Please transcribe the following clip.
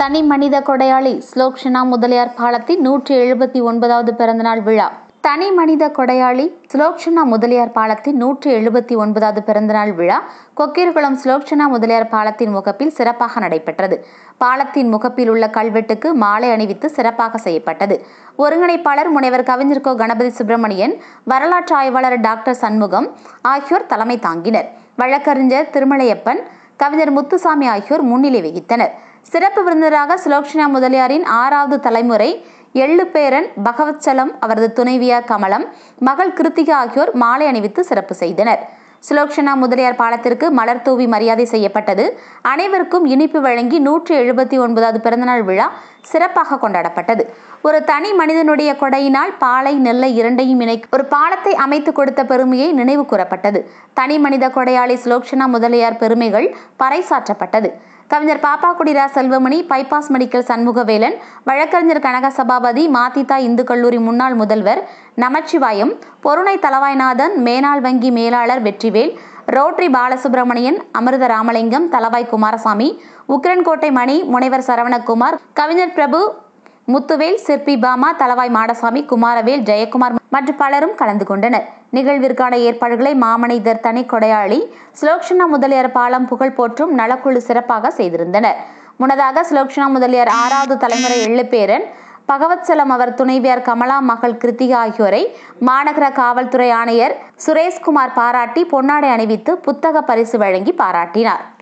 தனி மனித கொடையாளி ஸ்லோக்ஷனா முதலியார் பாலத்தின் நூற்றி எழுபத்தி ஒன்பதாவது பிறந்தநாள் விழா தனி மனித கொடையாளி ஸ்லோக்ஷனா முதலியார் பாலத்தின் நூற்றி எழுபத்தி ஒன்பதாவது பிறந்தநாள் விழா கொக்கீர்குளம் ஸ்லோக்ஷனா முதலியார் பாலத்தின் முகப்பில் சிறப்பாக நடைபெற்றது பாலத்தின் முகப்பில் உள்ள கல்வெட்டுக்கு மாலை அணிவித்து சிறப்பாக செய்யப்பட்டது ஒருங்கிணைப்பாளர் முனைவர் கவிஞர் கோ கணபதி சுப்பிரமணியன் வரலாற்று ஆய்வாளர் டாக்டர் சண்முகம் ஆகியோர் தலைமை தாங்கினர் வழக்கறிஞர் திருமலையப்பன் கவிஞர் முத்துசாமி ஆகியோர் முன்னிலை வகித்தனர் சிறப்பு விருந்தினராக சுலோக்ஷனா முதலியாரின் ஆறாவது தலைமுறை எள்ளுப்பேரன் பகவத்சலம் அவரது துணைவியார் கமலம் மகள் கிருத்திகா ஆகியோர் மாலை அணிவித்து சிறப்பு செய்தனர் சுலோக்ஷனா முதலியார் பாலத்திற்கு மலர் தூவி மரியாதை செய்யப்பட்டது அனைவருக்கும் இனிப்பு வழங்கி நூற்றி எழுபத்தி ஒன்பதாவது பிறந்தநாள் விழா சிறப்பாக கொண்டாடப்பட்டது ஒரு தனி மனிதனுடைய கொடையினால் பாலை நெல்லை இரண்டையும் இணை ஒரு பாலத்தை அமைத்து கொடுத்த பெருமையை நினைவு கூறப்பட்டது தனி மனித கொடையாளி சுலோக்ஷனா முதலியார் பெருமைகள் பறைசாற்றப்பட்டது கவிஞர் பாப்பாக்குடிரா செல்வமணி பைபாஸ் மெடிக்கல் சண்முகவேலன் வழக்கறிஞர் கனக சபாபதி மாத்திதா இந்து கல்லூரி முன்னாள் முதல்வர் நமச்சிவாயம் பொருணை தலவாய்நாதன் மேனாள் வங்கி மேலாளர் வெற்றிவேல் ரோட்டரி பாலசுப்பிரமணியன் அமிர்த ராமலிங்கம் தலவாய் குமாரசாமி உக்கிரன்கோட்டை மணி முனைவர் சரவணகுமார் கவிஞர் பிரபு முத்துவேல் சிற்பி பாமா தலவாய் மாடசாமி குமாரவேல் ஜெயக்குமார் மற்றும் பலரும் கலந்து கொண்டனர் நிகழ்விற்கான ஏற்பாடுகளை மாமனிதர் தனி கொடையாளி சுலோக்ஷனா முதலியார் பாலம் புகழ் போற்றும் நலக்குழு சிறப்பாக செய்திருந்தனர் முன்னதாக சுலோக்ஷனா முதலியார் ஆறாவது தலைமுறை எள்ளுப்பேரன் பகவத்சலம் அவர் துணைவியார் கமலா மகள் கிருத்திகா ஆகியோரை மாநகர காவல்துறை ஆணையர் சுரேஷ்குமார் பாராட்டி பொன்னாடை அணிவித்து புத்தக பரிசு வழங்கி பாராட்டினார்